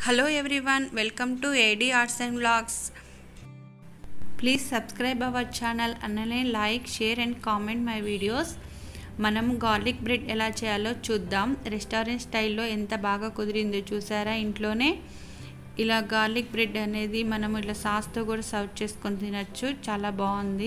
Hello everyone, welcome to AD Arts and Vlogs. Please subscribe our channel and then like, share and comment my videos. మనం garlic bread ఎలా చేయాలో చూద్దాం restaurant స్టైల్లో ఎంత బాగా కుదిరిందో చూసారా ఇంట్లోనే ఇలా గార్లిక్ బ్రెడ్ అనేది మనం ఇలా సాస్తో కూడా సర్వ్ చేసుకొని తినచ్చు చాలా బాగుంది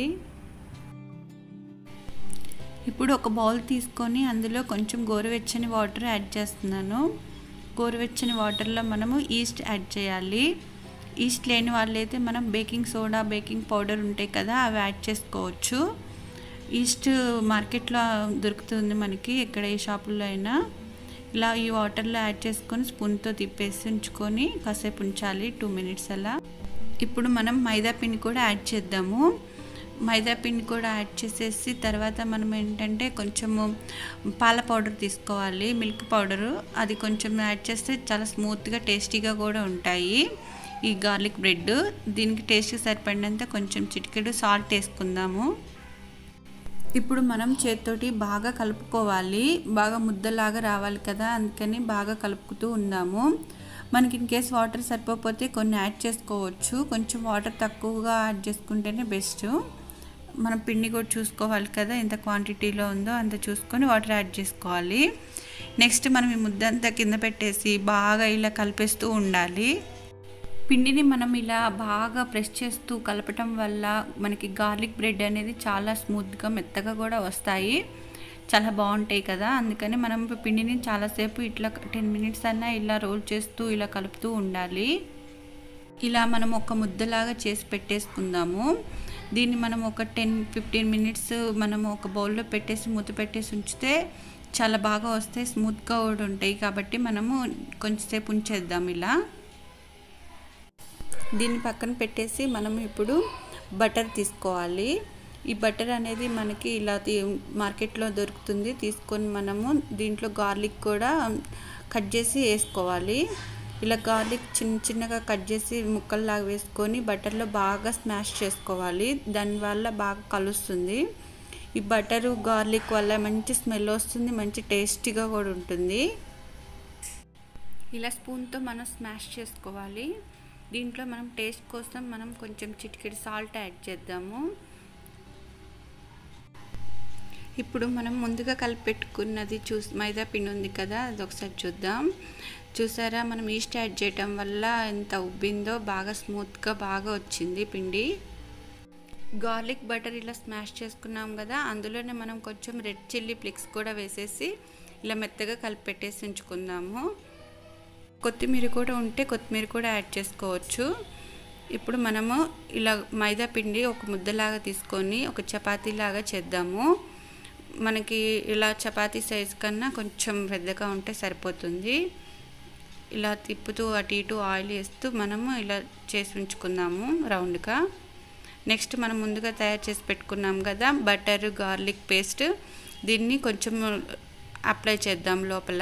ఇప్పుడు ఒక బౌల్ తీసుకొని అందులో కొంచెం గోరువెచ్చని వాటర్ యాడ్ చేస్తున్నాను గోరువెచ్చని వాటర్లో మనము ఈస్ట్ యాడ్ చేయాలి ఈస్ట్ లేని వాళ్ళైతే మనం బేకింగ్ సోడా బేకింగ్ పౌడర్ ఉంటాయి కదా అవి యాడ్ చేసుకోవచ్చు ఈస్ట్ మార్కెట్లో దొరుకుతుంది మనకి ఎక్కడ ఏ షాపుల్లో అయినా ఇలా ఈ వాటర్లో యాడ్ చేసుకొని స్పూన్తో తిప్పేసి ఉంచుకొని కాసేపు ఉంచాలి టూ మినిట్స్ అలా ఇప్పుడు మనం మైదా పిండి కూడా యాడ్ చేద్దాము మైదా పిండి కూడా యాడ్ చేసేసి తర్వాత మనం ఏంటంటే కొంచెము పాల పౌడర్ తీసుకోవాలి మిల్క్ పౌడరు అది కొంచెం యాడ్ చేస్తే చాలా స్మూత్గా టేస్టీగా కూడా ఉంటాయి ఈ గార్లిక్ బ్రెడ్ దీనికి టేస్ట్కి సరిపడినంత కొంచెం చిటికెడు సాల్ట్ వేసుకుందాము ఇప్పుడు మనం చేతితోటి బాగా కలుపుకోవాలి బాగా ముద్దలాగా రావాలి కదా అందుకని బాగా కలుపుతూ ఉందాము మనకి ఇన్ కేస్ వాటర్ సరిపోతే కొన్ని యాడ్ చేసుకోవచ్చు కొంచెం వాటర్ తక్కువగా యాడ్ చేసుకుంటేనే బెస్ట్ మనం పిండి కూడా చూసుకోవాలి కదా ఎంత క్వాంటిటీలో ఉందో అంత చూసుకొని వాటర్ యాడ్ చేసుకోవాలి నెక్స్ట్ మనం ఈ ముద్దంతా కింద పెట్టేసి బాగా ఇలా కలిపేస్తూ ఉండాలి పిండిని మనం ఇలా బాగా ప్రెస్ చేస్తూ కలపటం వల్ల మనకి గార్లిక్ బ్రెడ్ అనేది చాలా స్మూత్గా మెత్తగా కూడా వస్తాయి చాలా బాగుంటాయి కదా అందుకని మనం పిండిని చాలాసేపు ఇట్లా టెన్ మినిట్స్ అన్నా ఇలా రోల్ చేస్తూ ఇలా కలుపుతూ ఉండాలి ఇలా మనం ఒక ముద్దలాగా చేసి పెట్టేసుకుందాము దీన్ని మనం ఒక టెన్ ఫిఫ్టీన్ మినిట్స్ మనం ఒక బౌల్లో పెట్టేసి మూత పెట్టేసి ఉంచితే చాలా బాగా వస్తాయి స్మూత్గా కూడా ఉంటాయి కాబట్టి మనము కొంచెంసేపు ఉంచేద్దాం ఇలా దీన్ని పక్కన పెట్టేసి మనం ఇప్పుడు బటర్ తీసుకోవాలి ఈ బటర్ అనేది మనకి ఇలా మార్కెట్లో దొరుకుతుంది తీసుకొని మనము దీంట్లో గార్లిక్ కూడా కట్ చేసి వేసుకోవాలి ఇలా గార్లిక్ చిన్న చిన్నగా కట్ చేసి ముక్కల్లాగా వేసుకొని బటర్లో బాగా స్మాష్ చేసుకోవాలి దానివల్ల బాగా కలుస్తుంది ఈ బటరు గార్లిక్ వల్ల మంచి స్మెల్ వస్తుంది మంచి టేస్టీగా కూడా ఉంటుంది ఇలా స్పూన్తో మనం స్మాష్ చేసుకోవాలి దీంట్లో మనం టేస్ట్ కోసం మనం కొంచెం చిటికెడు సాల్ట్ యాడ్ చేద్దాము ఇప్పుడు మనం ముందుగా కలిపి పెట్టుకున్నది చూ మైదా పిండి ఉంది కదా అది ఒకసారి చూద్దాం చూసారా మనం ఈస్ట్ యాడ్ చేయటం వల్ల ఎంత ఉబ్బిందో బాగా స్మూత్గా బాగా వచ్చింది పిండి గార్లిక్ బటర్ ఇలా స్మాష్ చేసుకున్నాం కదా అందులోనే మనం కొంచెం రెడ్ చిల్లీ ఫ్లిక్స్ కూడా వేసేసి ఇలా మెత్తగా కలిపి పెట్టేసి ఉంచుకుందాము కొత్తిమీర కూడా ఉంటే కొత్తిమీర కూడా యాడ్ చేసుకోవచ్చు ఇప్పుడు మనము ఇలా మైదా పిండి ఒక ముద్దలాగా తీసుకొని ఒక చపాతీలాగా చేద్దాము మనకి ఇలా చపాతీ సైజు కన్నా కొంచెం పెద్దగా ఉంటే సరిపోతుంది ఇలా తిప్పుతూ అటు ఇటు ఆయిల్ వేస్తూ మనము ఇలా చేసి ఉంచుకుందాము రౌండ్గా నెక్స్ట్ మనం ముందుగా తయారు చేసి పెట్టుకున్నాం కదా బటర్ గార్లిక్ పేస్ట్ దీన్ని కొంచెం అప్లై చేద్దాం లోపల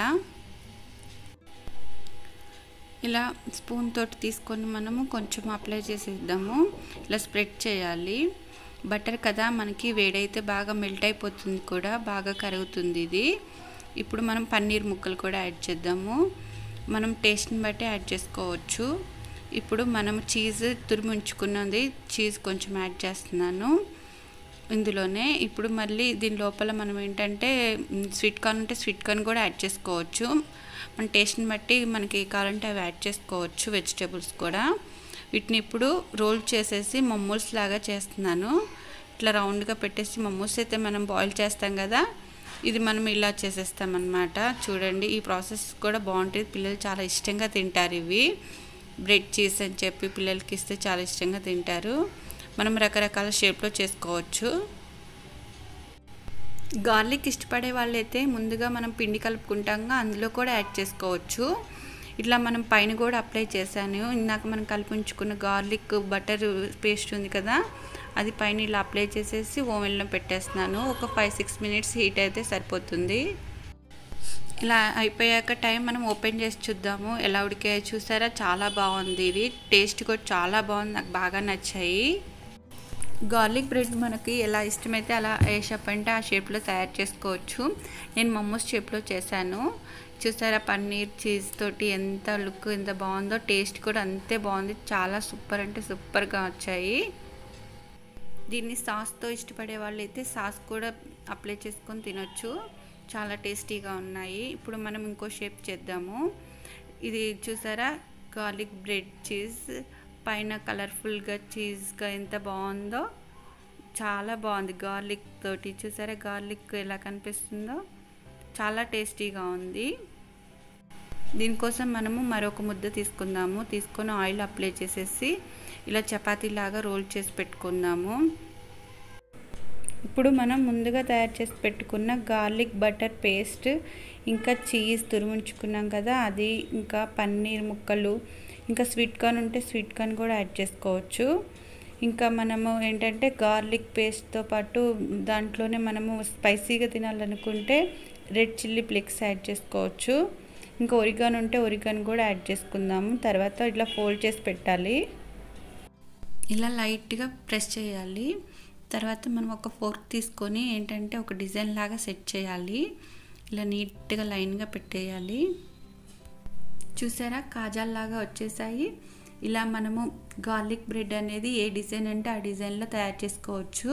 ఇలా స్పూన్ తోటి తీసుకొని మనము కొంచెం అప్లై చేసేద్దాము ఇలా స్ప్రెడ్ చేయాలి బటర్ కదా మనకి వేడైతే బాగా మెల్ట్ అయిపోతుంది కూడా బాగా కరుగుతుంది ఇది ఇప్పుడు మనం పన్నీర్ ముక్కలు కూడా యాడ్ చేద్దాము మనం టేస్ట్ని బట్టి యాడ్ చేసుకోవచ్చు ఇప్పుడు మనం చీజ్ తురిమి ఉంచుకున్నది చీజ్ కొంచెం యాడ్ చేస్తున్నాను ఇందులోనే ఇప్పుడు మళ్ళీ దీని లోపల మనం ఏంటంటే స్వీట్ కార్న్ ఉంటే స్వీట్ కార్న్ కూడా యాడ్ చేసుకోవచ్చు మన టేస్ట్ని బట్టి మనకి కావాలంటే అవి యాడ్ చేసుకోవచ్చు వెజిటేబుల్స్ కూడా వీటిని ఇప్పుడు రోల్ చేసేసి మమ్మూల్స్ లాగా చేస్తున్నాను ఇట్లా రౌండ్గా పెట్టేసి మమ్మూస్ అయితే మనం బాయిల్ చేస్తాం కదా ఇది మనం ఇలా చేసేస్తామన్నమాట చూడండి ఈ ప్రాసెస్ కూడా బాగుంటుంది పిల్లలు చాలా ఇష్టంగా తింటారు ఇవి బ్రెడ్ చీజ్ అని చెప్పి పిల్లలకి ఇస్తే చాలా ఇష్టంగా తింటారు మనం రకరకాల షేప్లో చేసుకోవచ్చు గార్లిక్ ఇష్టపడే వాళ్ళైతే ముందుగా మనం పిండి కలుపుకుంటాంగా అందులో కూడా యాడ్ చేసుకోవచ్చు ఇట్లా మనం పైన కూడా అప్లై చేశాను ఇందాక మనం కల్పించుకున్న గార్లిక్ బటర్ పేస్ట్ ఉంది కదా అది పైన ఇలా అప్లై చేసేసి ఓవెన్లో పెట్టేస్తున్నాను ఒక ఫైవ్ సిక్స్ మినిట్స్ హీట్ అయితే సరిపోతుంది ఇలా అయిపోయాక టైం మనం ఓపెన్ చేసి చూద్దాము ఎలా ఉడికాయో చూసారా చాలా బాగుంది ఇది టేస్ట్ కూడా చాలా బాగుంది నాకు బాగా నచ్చాయి గార్లిక్ బ్రెడ్ మనకి ఎలా ఇష్టమైతే అలా ఏ షేప్ అంటే ఆ షేప్లో తయారు చేసుకోవచ్చు నేను మమ్మోస్ షేప్లో చేశాను చూసారా పన్నీర్ చీజ్ తోటి ఎంత లుక్ ఎంత బాగుందో టేస్ట్ కూడా అంతే బాగుంది చాలా సూపర్ అంటే సూపర్గా వచ్చాయి దీన్ని సాస్తో ఇష్టపడే వాళ్ళు అయితే సాస్ కూడా అప్లై చేసుకొని తినొచ్చు చాలా టేస్టీగా ఉన్నాయి ఇప్పుడు మనం ఇంకో షేప్ చేద్దాము ఇది చూసారా గార్లిక్ బ్రెడ్ చీజ్ పైన కలర్ఫుల్గా చీజ్గా ఎంత బాగుందో చాలా బాగుంది గార్లిక్ తోటి చూసారా గార్లిక్ ఎలా కనిపిస్తుందో చాలా టేస్టీగా ఉంది దీనికోసం మనము మరొక ముద్ద తీసుకుందాము తీసుకొని ఆయిల్ అప్లై చేసేసి ఇలా చపాతీలాగా రోల్ చేసి పెట్టుకుందాము ఇప్పుడు మనం ముందుగా తయారు చేసి పెట్టుకున్న గార్లిక్ బటర్ పేస్ట్ ఇంకా చీజ్ తురుముంచుకున్నాం కదా అది ఇంకా పన్నీర్ ముక్కలు ఇంకా స్వీట్ కార్న్ ఉంటే స్వీట్ కార్న్ కూడా యాడ్ చేసుకోవచ్చు ఇంకా మనము ఏంటంటే గార్లిక్ పేస్ట్తో పాటు దాంట్లోనే మనము స్పైసీగా తినాలనుకుంటే రెడ్ చిల్లీ ఫ్లేక్స్ యాడ్ చేసుకోవచ్చు ఇంకా ఒరిగాన్ ఉంటే ఒరిగాన్ కూడా యాడ్ చేసుకుందాము తర్వాత ఇట్లా ఫోల్డ్ చేసి పెట్టాలి ఇలా లైట్గా ప్రెస్ చేయాలి తర్వాత మనం ఒక ఫోర్క్ తీసుకొని ఏంటంటే ఒక డిజైన్ లాగా సెట్ చేయాలి ఇలా నీట్గా లైన్గా పెట్టేయాలి చూసారా కాజాల్లాగా వచ్చేసాయి ఇలా మనము గార్లిక్ బ్రెడ్ అనేది ఏ డిజైన్ అంటే ఆ డిజైన్లో తయారు చేసుకోవచ్చు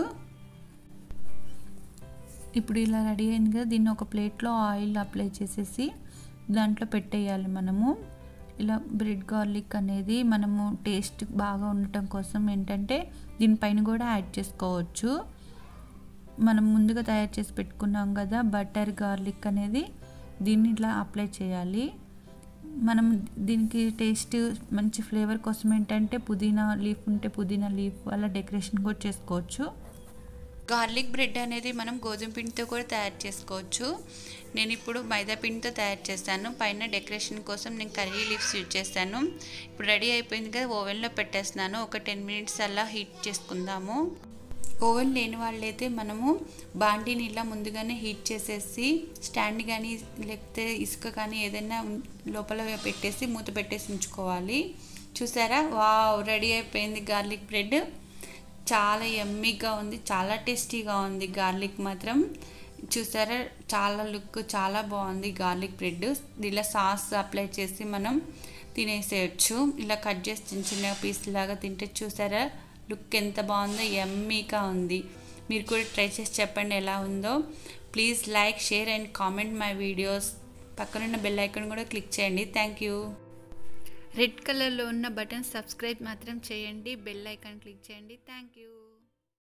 ఇప్పుడు ఇలా రెడీ అయింది కదా దీన్ని ఒక ప్లేట్లో ఆయిల్ అప్లై చేసేసి దాంట్లో పెట్టేయాలి మనము ఇలా బ్రెడ్ గార్లిక్ అనేది మనము టేస్ట్ బాగా ఉండటం కోసం ఏంటంటే దీనిపైన కూడా యాడ్ చేసుకోవచ్చు మనం ముందుగా తయారు చేసి పెట్టుకున్నాం కదా బటర్ గార్లిక్ అనేది దీన్ని ఇట్లా అప్లై చేయాలి మనం దీనికి టేస్ట్ మంచి ఫ్లేవర్ కోసం ఏంటంటే పుదీనా లీఫ్ ఉంటే పుదీనా లీఫ్ అలా డెకరేషన్ కూడా చేసుకోవచ్చు గార్లిక్ బ్రెడ్ అనేది మనం గోధుమ పిండితో కూడా తయారు చేసుకోవచ్చు నేను ఇప్పుడు మైదా పిండితో తయారు చేస్తాను పైన డెకరేషన్ కోసం నేను కర్రీ లీవ్స్ యూజ్ చేస్తాను ఇప్పుడు రెడీ అయిపోయింది కదా ఓవెన్లో పెట్టేస్తున్నాను ఒక టెన్ మినిట్స్ అలా హీట్ చేసుకుందాము ఓవెన్ లేని వాళ్ళైతే మనము బాండీని ఇలా ముందుగానే హీట్ చేసేసి స్టాండ్ కానీ లేకపోతే ఇసుక కానీ ఏదైనా లోపల పెట్టేసి మూత పెట్టేసి ఉంచుకోవాలి చూసారా వావ్ రెడీ అయిపోయింది గార్లిక్ బ్రెడ్ చాలా ఎమ్మీగా ఉంది చాలా టేస్టీగా ఉంది గార్లిక్ మాత్రం చూసారా చాలా లుక్ చాలా బాగుంది గార్లిక్ బ్రెడ్ ఇలా సాస్ అప్లై చేసి మనం తినేసేయచ్చు ఇలా కట్ చేసి చిన్న చిన్న పీస్ లాగా తింటే చూసారా లుక్ ఎంత బాగుందో ఎమ్మీగా ఉంది మీరు కూడా ట్రై చేసి చెప్పండి ఎలా ఉందో please like share and comment my videos పక్కనున్న బెల్ ఐకాన్ కూడా క్లిక్ చేయండి థ్యాంక్ యూ రెడ్ కలర్లో ఉన్న బటన్ సబ్స్క్రైబ్ మాత్రం చేయండి బెల్ ఐకాన్ క్లిక్ చేయండి థ్యాంక్ యూ